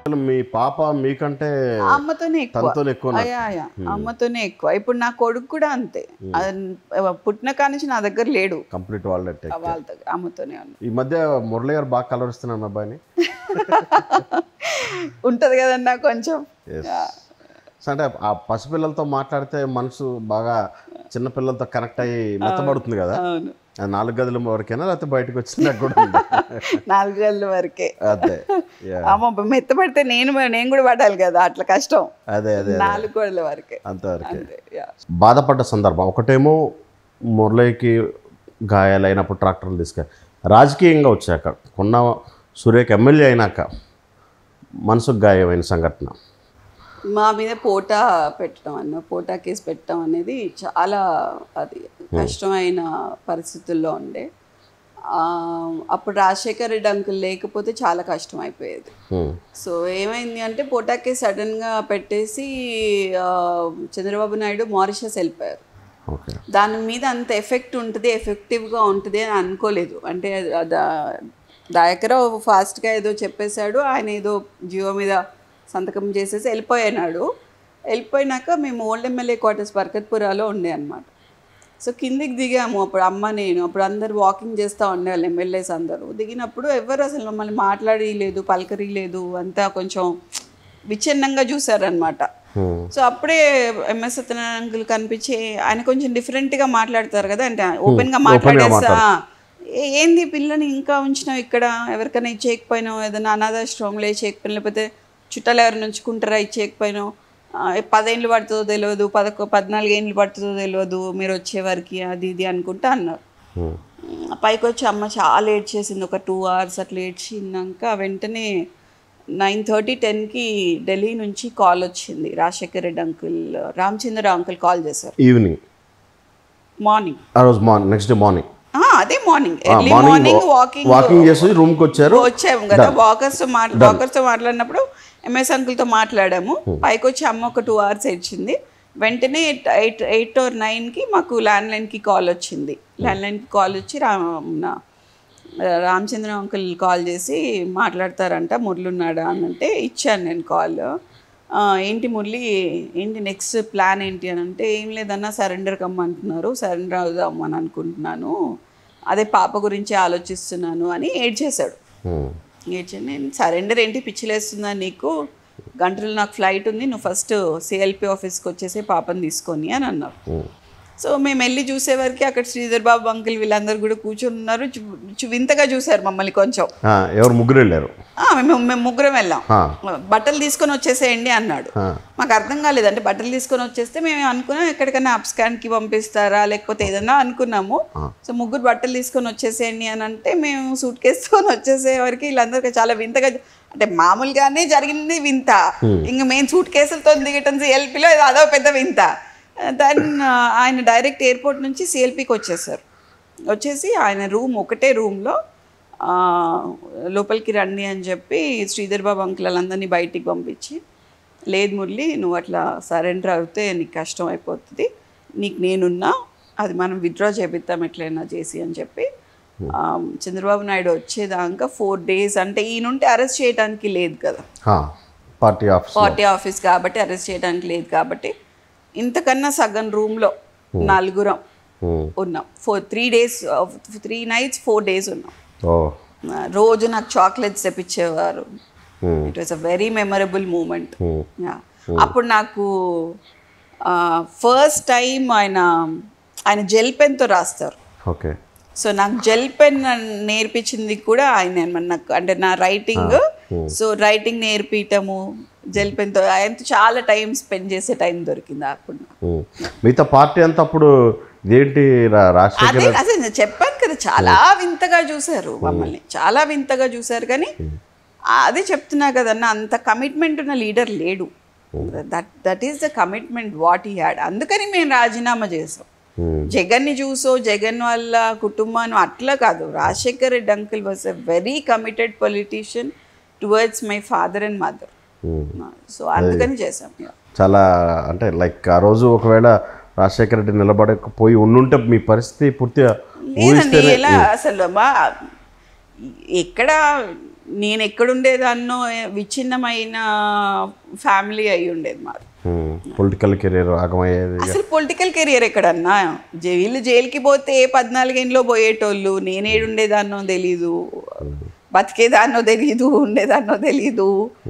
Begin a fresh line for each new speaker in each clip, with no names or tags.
మీ పాప మీకంటే
అమ్మతోనే ఎక్కువ
తనతోనే ఎక్కువ ఉన్నారు.
అయ్యా అయ్యా అమ్మతోనే ఎక్కువ ఇప్పుడు నా కొడుకు కూడా అంతే అది పుట్టిన కాడి నుంచి నా దగ్గర లేడు
కంప్లీట్ వాళ్ళే take.
వాళ్ళ దగ్గర అమ్మతోనే ఉంది
ఈ మధ్య మురళి గారు బాగా కలవరిస్తున్నారు మీ అబ్బాయిని
ఉంటది కదన్నా కొంచెం
Yes. సో అంటే ఆ పసిపిల్లలతో మాట్లాడితే మనసు బాగా చిన్న పిల్లలతో కనెక్ట్ అయ్యి మెత్తబడుతుంది కదా
అవును
అది నాలుగు గదుల వరకేనా లేకపోతే బయటకు వచ్చినా కూడా ఉంది
నాలుగు గంటల వరకే
అదే Yeah.
అమ్మ మెత్తపడితే నేను నేను కూడా పడాలి కదా అట్లా కష్టం
అదే అదే
నాలుగు గోడల వరకే
అంతవరకే
అంతే యా.
బాధపడ్డ సందర్భం ఒకటేమో మురళికి గాయాలైనప్పుడు ట్రాక్టర్లు తీసుకెళ్ళి రాజకీయంగా వచ్చాక కొన్న సూర్యకి ఎమ్మెల్యే అయినాక మనసుకు గాయమైన సంఘటన
మా మీద పోటా పెట్టడం అన్న పోటా కేసు పెట్టడం అనేది చాలా అది కష్టమైన పరిస్థితుల్లో ఉండే ఆ, అప్పుడు రాజశేఖర్ రెడ్డి అంకుల్ లేకపోతే చాలా కష్టం అయిపోయేది
Hmm.
సో ఏమైంది అంటే పోటా కేసు సడన్గా పెట్టేసి ఆ, చంద్రబాబు నాయుడు మారిషస్ వెళ్ళిపోయారు
ఓకే
దాని మీద అంత ఎఫెక్ట్ ఉంటుంది ఎఫెక్టివ్గా ఉంటుంది అని అనుకోలేదు అంటే దా- దయాకరావు ఫాస్ట్గా ఏదో చెప్పేశాడు ఆయన ఏదో జియో మీద సంతకం చేసేసి వెళ్ళిపోయినాడు వెళ్ళిపోయినాక మేము ఓల్డ్ ఎమ్మెల్యే క్వార్టర్స్ బర్కత్పురాలో ఉండే అనమాట సో కిందికి దిగాము అప్పుడు అమ్మ నేను అప్పుడు అందరు వాకింగ్ చేస్తూ ఉండేవాళ్ళు ఎమ్మెల్యేస్ అందరూ దిగినప్పుడు ఎవరు అసలు మమ్మల్ని మాట్లాడి లేదు పలకరి లేదు అంతా కొంచెం విచ్ఛిన్నంగా చూసారనమాట
Hmm.
సో అప్పుడే ఎంఎస్ సత్యనారాయణ అంకుల్ కనిపించి ఆయన కొంచెం different గా మాట్లాడతారు కదా అంటే ఓపెన్ గా మాట్లాడేసా "ఏ- ఏంది పిల్లని ఇంకా ఉంచినావు ఇక్కడ ఎవరికైనా ఇచ్చేయకపోయినావు ఏదైనా అనాథాశ్రమంలో ఇచ్చేయకపోయినా లేకపోతే చుట్టాలు ఎవరు నుంచుకుంటారా ఇచ్చేయకపోయినావు ఆ, పదేళ్ళు పడుతుందో తెలియదు పదకొ పద్నాలుగు ఏళ్ళు పడుతుందో తెలియదు మీరు వచ్చేవారికి అది ఇది అనుకుంటా అన్నారు
Hmm.
మ్, పైకి వచ్చి అమ్మ చాలా లేట్ చేసింది ఒక టూ అవర్స్ అట్లా ఏడ్చినాక వెంటనే నైన్ థర్టీ టెన్కి ఢిల్లీ నుంచి కాల్ వచ్చింది Rajasekhar Reddy uncle Ramachandra uncle call చేశారు
ఈవినింగ్
మార్నింగ్
ఆ రోజు మార్నింగ్ నెక్స్ట్ డే మార్నింగ్
అదే morning early
morning
morning walking
walking చేసి రూమ్కి వచ్చారు
వచ్చాము కదా వాకర్స్తో మాట్లా వాకర్స్తో మాట్లాడినప్పుడు ఎంఎస్ అంకుల్తో మాట్లాడాము పైకి వచ్చి అమ్మ ఒక టూ అవర్స్ ఇచ్చింది వెంటనే ఎయిట్ ఎయిట్ ఆర్ నైన్కి మాకు ల్యాండ్ లైన్కి కాల్ వచ్చింది ల్యాండ్ లైన్కి కాల్ వచ్చి రా నా రామచంద్ర అంకుల్ కాల్ చేసి మాట్లాడతారంట మురళి ఉన్నాడా అని అంటే ఇచ్చాను నేను కాల్ ఏంటి మురళి ఏంటి నెక్స్ట్ ప్లాన్ ఏంటి అని అంటే ఏం లేదన్నా సరెండర్ కమ్మంటున్నారు సరెండర్ అవుదాం అని అనుకుంటున్నాను అదే పాప గురించి ఆలోచిస్తున్నాను అని ఏడ్చేశాడు
Hmm.
ఏడ్చాను నేను సరెండర్ ఏంటి పిచ్చిలేస్తుందా నీకు గంటలు నాకు ఫ్లైట్ ఉంది నువ్వు ఫస్ట్ సిఎల్పి ఆఫీస్కి వచ్చేసి పాపని తీసుకొని అని అన్నారు
Hmm.
సో మేము వెళ్ళి చూసేవరకు అక్కడ శ్రీధర్ బాబు అంకుల్ వీళ్ళందరూ కూడా కూర్చొని ఉన్నారు చు- చు- వింతగా చూశారు మమ్మల్ని కొంచెం
ఆ, ఎవరు ముగ్గురు వెళ్ళారు
ఆ, మేము మేము ముగ్గురం వెళ్ళాం
ఆ,
బట్టలు తీసుకొని వచ్చేసేయండి అన్నాడు
ఆ,
మాకు అర్థం కాలేదు అంటే బట్టలు తీసుకొని వచ్చేస్తే మేము అనుకున్నాం ఎక్కడికైనా అప్స్కాన్కి పంపిస్తారా లేకపోతే ఏదన్నా అనుకున్నాము సో ముగ్గురు బట్టలు తీసుకొని వచ్చేసేయండి అని అంటే మేము సూట్ కేసుకొని వచ్చేసే వరకు వీళ్ళందరికీ చాలా వింతగా అంటే మామూలుగానే జరిగింది వింత ఇంకా మేము సూట్ కేసులతో దిగటం సిఎల్పిలో అదో పెద్ద వింత దాని ఆయన డైరెక్ట్ ఎయిర్పోర్ట్ నుంచి సిఎల్పికి వచ్చేసారు వచ్చేసి ఆయన రూమ్ ఒకటే రూమ్లో ఆ, లోపలికి రండి అని చెప్పి శ్రీధర్ బాబు అంకుల్ వాళ్ళందరినీ బయటికి పంపించి లేదు మురళి నువ్వు అట్లా సరెండర్ అవుతే నీకు కష్టం అయిపోతుంది నీకు నేనున్నా అది మనం విత్డ్రా చేపిద్దాం ఎట్లయినా చేసి అని చెప్పి ఆ, చంద్రబాబు నాయుడు వచ్చేదాకా ఫోర్ డేస్ అంటే ఈయనుంటే అరెస్ట్ చేయడానికి లేదు కదా
ఆ, పార్టీ ఆఫీస్
పార్టీ ఆఫీస్ కాబట్టి అరెస్ట్ చేయడానికి లేదు కాబట్టి ఇంతకన్నా సగం రూమ్లో నలుగురం
Hmm.
ఉన్నాం four three days three nights four days ఉన్నాం
ఓ
ఆ, రోజు నాకు చాక్లెట్స్ తెప్పించేవారు
Hmm.
It was a very memorable moment
Hmm.
అప్పుడు నాకు ఫస్ట్ టైం ఆయన ఆయన జెల్ పెన్తో రాస్తారు
ఓకే
సో నాకు జెల్ పెన్ నేర్పించింది కూడా ఆయన నాకు అంటే నా రైటింగ్ సో రైటింగ్ నేర్పించటము జెల్ పెన్తో ఆయనతో చాలా టైం స్పెండ్ చేసే టైం దొరికింది అప్పుడు నాకు.
Hmm. మిగతా పార్టీ అంతా అప్పుడు ఇదేంటి రా- రాజశేఖర్
అదే అసలు నేను చెప్పాను కదా చాలా వింతగా చూశారు మమ్మల్ని చాలా వింతగా చూశారు కానీ అదే చెప్తున్నా కదన్న అంత కమిట్మెంట్ ఉన్న లీడర్ లేడు that that is the commitment what he had అందుకని మేము రాజీనామా చేసాం
Hmm.
జగన్ని చూసో జగన్ వాళ్ళ కుటుంబాన్ని అట్లా కాదు Rajasekhar Reddy uncle was a very committed politician towards my father and mother
Hmm.
So అందుకని చేసాం
చాలా అంటే లైక్ ఆ రోజు ఒకవేళ రాజశేఖర రెడ్డి నిలబడకపోయి ఉండుంటే మీ పరిస్థితి పూర్తిగా
లేదండి ఎలా అసలు మా ఎక్కడ నేను ఎక్కడుండేదాన్నో విచ్ఛిన్నమైన ఫ్యామిలీ అయి ఉండేది మాది
పొలిటికల్ కెరీర్ ఆగమయ్యేది
అసలు పొలిటికల్ కెరియర్ ఎక్కడన్నా జై- వీళ్ళు జైలుకి పోతే పద్నాలుగేళ్ళలో పోయేటోళ్ళు నేనేడుండేదాన్నో తెలీదు బతికేదాన్నో తెలీదు ఉండేదాన్నో తెలీదు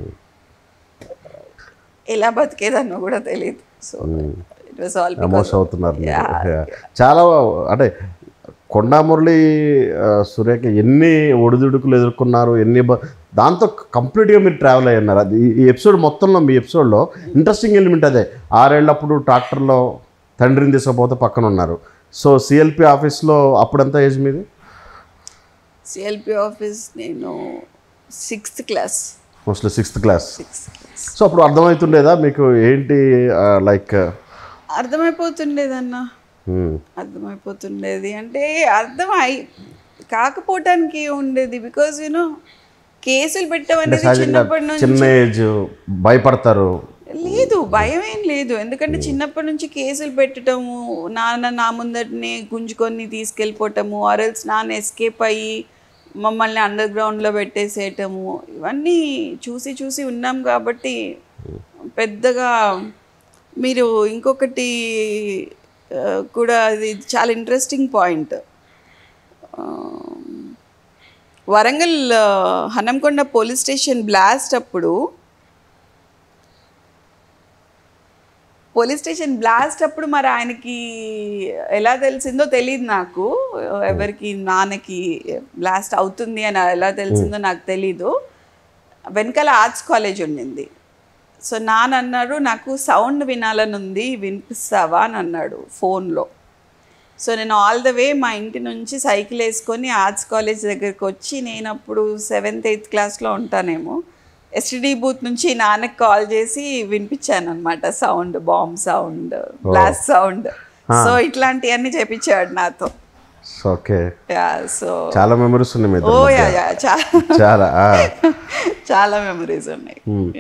ఎలా బతికేదాన్నో కూడా తెలీదు so it was all
emotion అవుతున్నారు మీరు. Yeah. చాలా అంటే కొండా మురళి ఆ, సురేఖ ఎన్ని ఒడిదుడుకులు ఎదుర్కొన్నారు ఎన్ని బ- దాంతో కంప్లీట్గా మీరు ట్రావెల్ అయ్యి ఉన్నారు అది ఈ ఎపిసోడ్ మొత్తంలో మీ ఎపిసోడ్లో ఇంట్రెస్టింగ్ ఎలిమెంట్ అదే ఆరేళ్ళప్పుడు ట్రాక్టర్లో తండ్రిని తీసుకుపోతే పక్కన ఉన్నారు సో సిఎల్పి ఆఫీస్లో అప్పుడంతా ఏజ్ మీది
సిఎల్పి ఆఫీస్ నేను sixth class
mostly sixth class
sixth class
so అప్పుడు అర్థమవుతుండేదా మీకు ఏంటి లైక్
అర్థమైపోతుండేదన్న అర్థమైపోతుండేది అంటే అర్థం అయి కాకపోవటానికి ఉండేది బికాజ్ యూనో కేసులు పెట్టడం అనేది
సహజంగా
చిన్నప్పటి నుంచి
చిన్న ఏజ్ భయపడతారు
లేదు భయం ఏం లేదు ఎందుకంటే చిన్నప్పటి నుంచి కేసులు పెట్టడము నాన్న నా ముందటనే గుంజుకొని తీసుకెళ్ళిపోవటము ఆర్ఎల్స్ నాన్న ఎస్కేప్ అయ్యి మమ్మల్ని అండర్ గ్రౌండ్లో పెట్టేసేయటము ఇవన్నీ చూసి చూసి ఉన్నాం కాబట్టి పెద్దగా మీరు ఇంకొకటి ఆ, కూడా అది చాలా ఇంట్రెస్టింగ్ పాయింట్ వరంగల్ ఆ, హనంకొండ పోలీస్ స్టేషన్ బ్లాస్ట్ అప్పుడు పోలీస్ స్టేషన్ బ్లాస్ట్ అప్పుడు మరి ఆయనకి ఎలా తెలిసిందో తెలియదు నాకు ఎవరికి నాన్నకి బ్లాస్ట్ అవుతుంది అని ఎలా తెలిసిందో నాకు తెలీదు వెనకాల ఆర్ట్స్ కాలేజ్ ఉండింది సో నాన్న అన్నాడు నాకు సౌండ్ వినాలని ఉంది వినిపిస్తావా అని అన్నాడు ఫోన్లో సో నేను ఆల్ ద వే మా ఇంటి నుంచి సైకిల్ వేసుకొని ఆర్ట్స్ కాలేజ్ దగ్గరికి వచ్చి నేను అప్పుడు సెవెంత్ ఎయిత్ క్లాస్లో ఉంటానేమో ఎస్టిడి బూత్ నుంచి నాన్నకి కాల్ చేసి వినిపించాను అనమాట sound bomb sound blast sound so ఇట్లాంటివన్నీ చెప్పించాడు నాతో
ఓకే
యా సో
చాలా మెమరీస్ ఉన్నాయి మీ
ఓ
ఇద్దరి
యా
మధ్య.
యా చాలా
చాలా ఆ.
చాలా మెమరీస్ ఉన్నాయి